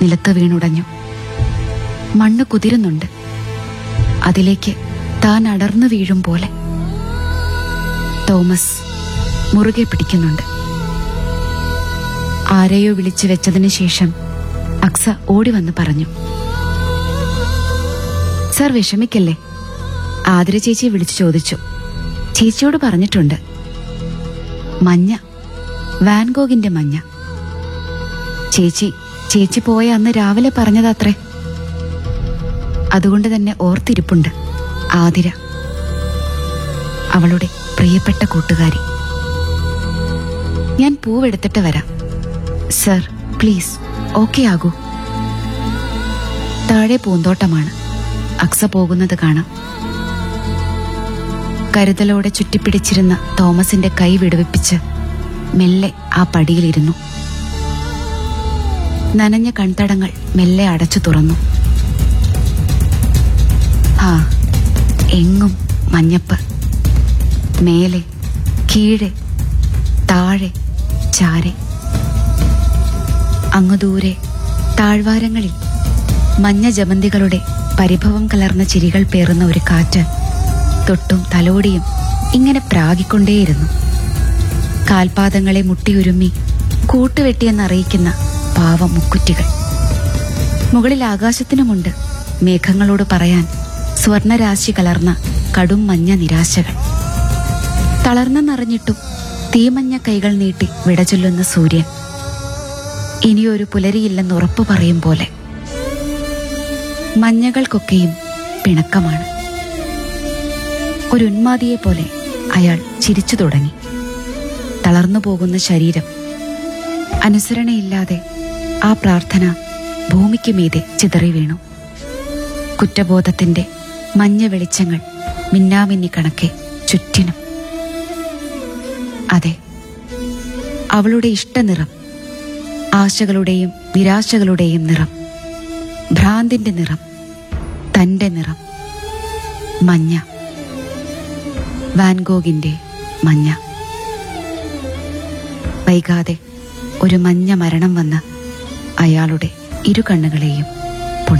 നിലത്ത് വീണുടഞ്ഞു മണ്ണ് കുതിരുന്നുണ്ട് അതിലേക്ക് താൻ അടർന്നു വീഴും പോലെ തോമസ് മുറുകെ പിടിക്കുന്നുണ്ട് ആരെയോ വിളിച്ചു വെച്ചതിന് ശേഷം അക്സ ഓടി വന്ന് പറഞ്ഞു സർ വിഷമിക്കല്ലേ ആതിര ചേച്ചിയെ വിളിച്ചു ചോദിച്ചു ചേച്ചിയോട് പറഞ്ഞിട്ടുണ്ട് മഞ്ഞ വാൻഗോഗിന്റെ മഞ്ഞ ചേച്ചി ചേച്ചി പോയ അന്ന് രാവിലെ പറഞ്ഞതത്രേ അതുകൊണ്ട് തന്നെ ഓർത്തിരിപ്പുണ്ട് ആതിര അവളുടെ പ്രിയപ്പെട്ട കൂട്ടുകാരി ഞാൻ പൂവെടുത്തിട്ട് വരാം സർ പ്ലീസ് ഓക്കെ ആകൂ താഴെ പൂന്തോട്ടമാണ് അക്സ പോകുന്നത് കാണാം കരുതലോടെ ചുറ്റിപ്പിടിച്ചിരുന്ന തോമസിന്റെ കൈ വിടുവിപ്പിച്ച് മെല്ലെ ആ പടിയിലിരുന്നു നനഞ്ഞ കൺതടങ്ങൾ മെല്ലെ അടച്ചു തുറന്നു ആ എങ്ങും മഞ്ഞപ്പ് മേലെ കീഴെ താഴെ ചാരെ അങ്ങു ദൂരെ താഴ്വാരങ്ങളിൽ മഞ്ഞ ജമന്തികളുടെ പരിഭവം കലർന്ന ചിരികൾ പേറുന്ന ഒരു കാറ്റ് തൊട്ടും തലോടിയും ഇങ്ങനെ പ്രാഗിക്കൊണ്ടേയിരുന്നു കാൽപാദങ്ങളെ മുട്ടിയുരുമ്മി കൂട്ടുവെട്ടിയെന്നറിയിക്കുന്ന പാവം മുക്കുറ്റികൾ മുകളിൽ ആകാശത്തിനുമുണ്ട് മേഘങ്ങളോട് പറയാൻ സ്വർണരാശി കലർന്ന കടും മഞ്ഞ നിരാശകൾ തളർന്നെന്നറിഞ്ഞിട്ടും തീമഞ്ഞ കൈകൾ നീട്ടി വിടചൊല്ലുന്ന സൂര്യൻ ഇനിയൊരു പുലരിയില്ലെന്ന് ഉറപ്പു പറയും പോലെ മഞ്ഞകൾക്കൊക്കെയും പിണക്കമാണ് ഒരു ഉന്മാദിയെ പോലെ അയാൾ ചിരിച്ചു തുടങ്ങി തളർന്നു പോകുന്ന ശരീരം അനുസരണയില്ലാതെ ആ പ്രാർത്ഥന ഭൂമിക്ക് മീതെ ചിതറി വീണു കുറ്റബോധത്തിന്റെ മഞ്ഞ വെളിച്ചങ്ങൾ മിന്നാമിന്നി കണക്കെ ചുറ്റിനും അതെ അവളുടെ ഇഷ്ടനിറം ആശകളുടെയും നിരാശകളുടെയും നിറം ഭ്രാന്തിന്റെ നിറം തന്റെ നിറം മഞ്ഞ വാൻഗോഗിന്റെ മഞ്ഞ വൈകാതെ ഒരു മഞ്ഞ മരണം വന്ന് അയാളുടെ ഇരു കണ്ണുകളെയും